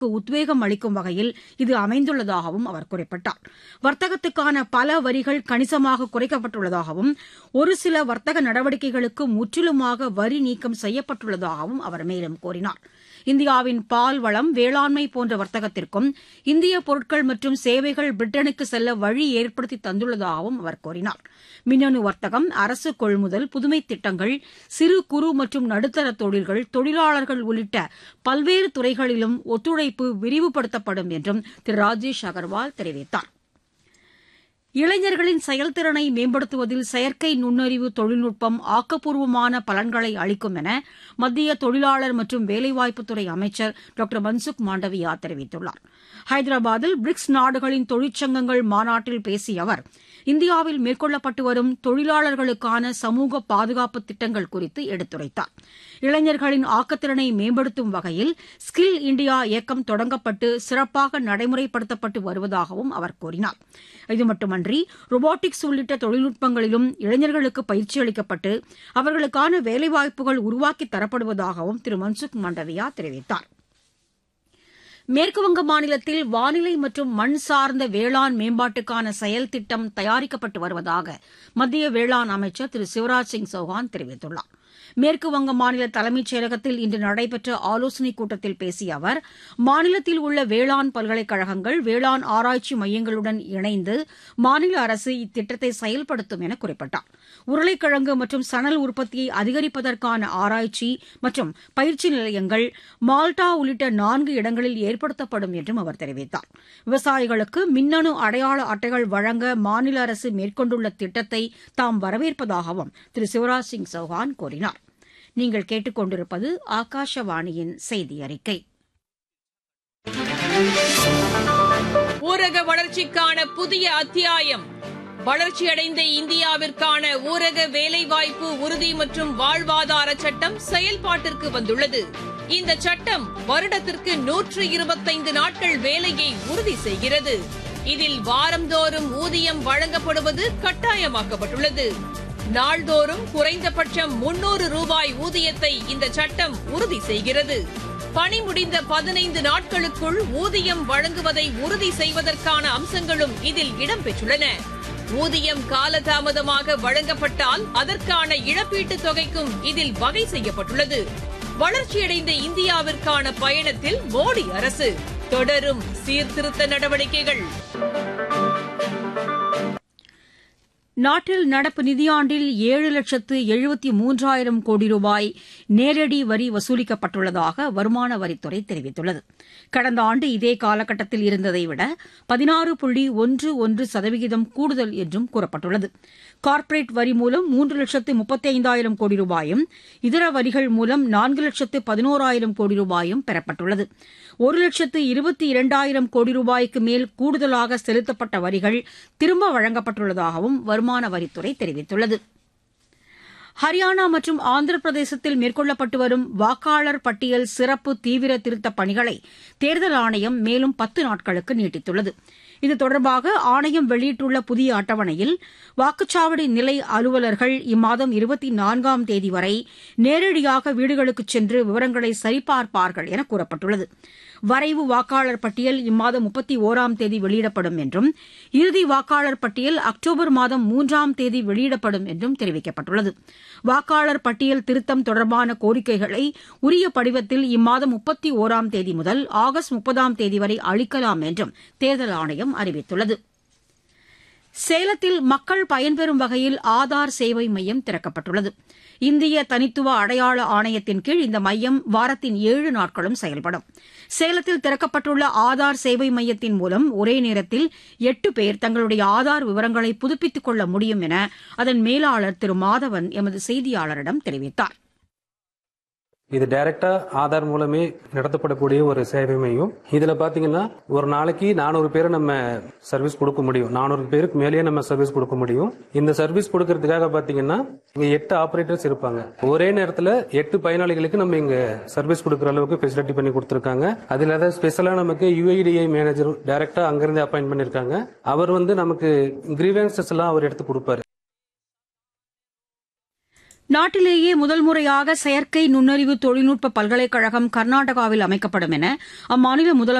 உத்வேகம் அளிக்கும் வகையில் இது அமைந்துள்ளதாகவும் அவர் குறிப்பிட்டார் வர்த்தகத்துக்கான பல வரிகள் கணிசமாக குறைக்கப்பட்டுள்ளதாகவும் ஒரு சில வர்த்தக நடவடிக்கைகளுக்கு முற்றிலுமாக வரி நீக்கம் செய்யப்பட்டுள்ளதாகவும் அவர் மேலும் கூறினார் இந்தியாவின் பால் வளம் வேளாண்மை போன்ற வர்த்தகத்திற்கும் இந்திய பொருட்கள் மற்றும் சேவைகள் பிரிட்டனுக்கு செல்ல வழி ஏற்படுத்தி தந்துள்ளதாகவும் அவர் கூறினார் மின்னணு வர்த்தகம் அரசு கொள்முதல் புதுமை திட்டங்கள் சிறு குறு மற்றும் நடுத்தர தொழில்கள் தொழிலாளர்கள் உள்ளிட்ட பல்வேறு துறைகளிலும் ஒத்துழைப்பு விரிவுபடுத்தப்படும் என்றும் திரு ராஜேஷ் அகர்வால் தெரிவித்தார் இளைஞர்களின் செயல்திறனை மேம்படுத்துவதில் செயற்கை நுண்ணறிவு தொழில்நுட்பம் ஆக்கப்பூர்வமான பலன்களை அளிக்கும் என மத்திய தொழிலாளர் மற்றும் வேலைவாய்ப்புத்துறை அமைச்சர் டாக்டர் மன்சுக் மாண்டவியா தெரிவித்துள்ளார் ஹைதராபாத்தில் பிரிக்ஸ் நாடுகளின் தொழிற்சங்கங்கள் மாநாட்டில் பேசிய அவர் இந்தியாவில் மேற்கொள்ளப்பட்டு வரும் தொழிலாளர்களுக்கான சமூக பாதுகாப்பு திட்டங்கள் குறித்து எடுத்துரைத்தார் இளைஞர்களின் ஆக்கத்திறனை மேம்படுத்தும் வகையில் ஸ்கில் இண்டியா இயக்கம் தொடங்கப்பட்டு சிறப்பாக நடைமுறைப்படுத்தப்பட்டு வருவதாகவும் அவர் கூறினார் இது மட்டுமன்றி ரோபோட்டிக்ஸ் உள்ளிட்ட தொழில்நுட்பங்களிலும் இளைஞர்களுக்கு பயிற்சி அளிக்கப்பட்டு அவர்களுக்கான வேலைவாய்ப்புகள் உருவாக்கித் தரப்படுவதாகவும் திரு மன்சுக் மாண்டவியா தெரிவித்தார் மேற்குவங்க மாநிலத்தில் வானிலை மற்றும் மண் சார்ந்த வேளாண் மேம்பாட்டுக்கான செயல் திட்டம் தயாரிக்கப்பட்டு வருவதாக மத்திய வேளாண் அமைச்சர் திரு சிவராஜ் சிங் சௌஹான் தெரிவித்துள்ளார் மேற்குவங்க மாநில தலைமைச் செயலகத்தில் இன்று நடைபெற்ற ஆலோசனைக் கூட்டத்தில் பேசிய அவர் மாநிலத்தில் உள்ள வேளாண் பல்கலைக்கழகங்கள் வேளாண் ஆராய்ச்சி மையங்களுடன் இணைந்து மாநில அரசு இத்திட்டத்தை செயல்படுத்தும் என குறிப்பிட்டார் உருளைக்கிழங்கு மற்றும் சணல் உற்பத்தியை அதிகரிப்பதற்கான ஆராய்ச்சி மற்றும் பயிற்சி நிலையங்கள் மால்டா உள்ளிட்ட நான்கு இடங்களில் ஏற்படுத்தப்படும் என்றும் அவர் தெரிவித்தார் விவசாயிகளுக்கு மின்னணு அடையாள அட்டைகள் வழங்க மாநில அரசு மேற்கொண்டுள்ள திட்டத்தை தாம் வரவேற்பதாகவும் திரு சிவராஜ் சிங் சௌஹான் கூறினார் நீங்கள் கேட்டுக்கொண்டிருப்பது ஆகாஷவாணியின் செய்தி அறிக்கை ஊரக வளர்ச்சிக்கான புதிய அத்தியாயம் வளர்ச்சியடைந்த இந்தியாவிற்கான ஊரக வேலைவாய்ப்பு உறுதி மற்றும் வாழ்வாதார சட்டம் செயல்பாட்டிற்கு வந்துள்ளது இந்த சட்டம் வருடத்திற்கு நூற்று இருபத்தைந்து நாட்கள் வேலையை உறுதி செய்கிறது இதில் வாரந்தோறும் ஊதியம் வழங்கப்படுவது கட்டாயமாக்கப்பட்டுள்ளது நாள்தோறும் குறைந்தபட்சம் முன்னூறு ரூபாய் ஊதியத்தை இந்த சட்டம் உறுதி செய்கிறது பணி முடிந்த பதினைந்து நாட்களுக்குள் ஊதியம் வழங்குவதை உறுதி செய்வதற்கான அம்சங்களும் இதில் இடம்பெற்றுள்ளன ஊதியம் காலதாமதமாக வழங்கப்பட்டால் அதற்கான இழப்பீட்டுத் தொகைக்கும் இதில் வகை செய்யப்பட்டுள்ளது வளர்ச்சியடைந்த இந்தியாவிற்கான பயணத்தில் மோடி அரசு தொடரும் சீர்திருத்த நடவடிக்கைகள் நாட்டில் நடப்பு நிதியாண்டில் ஏழு லட்சத்து எழுபத்தி மூன்றாயிரம் கோடி ரூபாய் நேரடி வரி வசூலிக்கப்பட்டுள்ளதாக வருமான வரித்துறை தெரிவித்துள்ளது கடந்த ஆண்டு இதே காலகட்டத்தில் இருந்ததை விட பதினாறு புள்ளி ஒன்று ஒன்று சதவிகிதம் கூடுதல் என்றும் கூறப்பட்டுள்ளது கார்ப்பரேட் வரி மூலம் மூன்று லட்சத்து முப்பத்தைந்தாயிரம் கோடி ரூபாயும் இதர வரிகள் மூலம் நான்கு லட்சத்து பதினோராயிரம் கோடி ரூபாயும் பெறப்பட்டுள்ளது ஒரு லட்சத்து இருபத்தி இரண்டாயிரம் கோடி ரூபாய்க்கு மேல் கூடுதலாக செலுத்தப்பட்ட வரிகள் திரும்ப வழங்கப்பட்டுள்ளதாகவும் வருமான வரித்துறை தெரிவித்துள்ளது ஹரியானா மற்றும் ஆந்திர பிரதேசத்தில் மேற்கொள்ளப்பட்டு வரும் வாக்காளர் பட்டியல் சிறப்பு தீவிர திருத்தப் பணிகளை தேர்தல் ஆணையம் மேலும் பத்து நாட்களுக்கு நீட்டித்துள்ளது இது தொடர்பாக ஆணையம் வெளியிட்டுள்ள புதிய அட்டவணையில் வாக்குச்சாவடி நிலை அலுவலர்கள் இம்மாதம் இருபத்தி நான்காம் தேதி வரை நேரடியாக வீடுகளுக்குச் சென்று விவரங்களை சரிபார்ப்பார்கள் என கூறப்பட்டுள்ளது வரைவு வாக்காளர் பட்டியல் இம்மாதம் முப்பத்தி ஓராம் தேதி வெளியிடப்படும் என்றும் இறுதி வாக்காளர் பட்டியல் அக்டோபர் மாதம் மூன்றாம் தேதி வெளியிடப்படும் என்றும் தெரிவிக்கப்பட்டுள்ளது வாக்காளர் பட்டியல் திருத்தம் தொடர்பான கோரிக்கைகளை உரிய படிவத்தில் இம்மாதம் முப்பத்தி ஓராம் தேதி முதல் ஆகஸ்ட் முப்பதாம் தேதி வரை அளிக்கலாம் என்றும் தேர்தல் ஆணையம் அறிவித்துள்ளது சேலத்தில் மக்கள் பயன்பெறும் வகையில் ஆதார் சேவை மையம் திறக்கப்பட்டுள்ளது இந்திய தனித்துவ அடையாள ஆணையத்தின் கீழ் இந்த மையம் வாரத்தின் ஏழு நாட்களும் செயல்படும் சேலத்தில் திறக்கப்பட்டுள்ள ஆதார் சேவை மையத்தின் மூலம் ஒரே நேரத்தில் எட்டு பேர் தங்களுடைய ஆதார் விவரங்களை புதுப்பித்துக் கொள்ள முடியும் என அதன் மேலாளர் திரு மாதவன் எமது செய்தியாளரிடம் தெரிவித்தார் இது டைரக்டா ஆதார் மூலமே நடத்தப்படக்கூடிய ஒரு சேவை மையம் இதுல பாத்தீங்கன்னா ஒரு நாளைக்கு நானூறு பேரை நம்ம சர்வீஸ் கொடுக்க முடியும் நானூறு பேருக்கு மேலேயே நம்ம சர்வீஸ் கொடுக்க முடியும் இந்த சர்வீஸ் கொடுக்கறதுக்காக பாத்தீங்கன்னா இங்க எட்டு ஆபரேட்டர்ஸ் இருப்பாங்க ஒரே நேரத்துல எட்டு பயனாளிகளுக்கு நம்ம இங்க சர்வீஸ் கொடுக்கற அளவுக்கு ஃபெசிலிட்டி பண்ணி கொடுத்துருக்காங்க அதுல ஏதாவது ஸ்பெஷலா நமக்கு யுஐடிஐ மேனேஜர் டைரக்டா அங்கிருந்து அப்பாயின்ட் பண்ணிருக்காங்க அவர் வந்து நமக்கு கிரீவன்சஸ் எல்லாம் அவர் எடுத்து கொடுப்பாரு நாட்டிலேயே முதல் முறையாக செயற்கை நுண்ணறிவு தொழில்நுட்ப பல்கலைக்கழகம் கர்நாடகாவில் அமைக்கப்படும் என அம்மாநில முதலமைச்சர்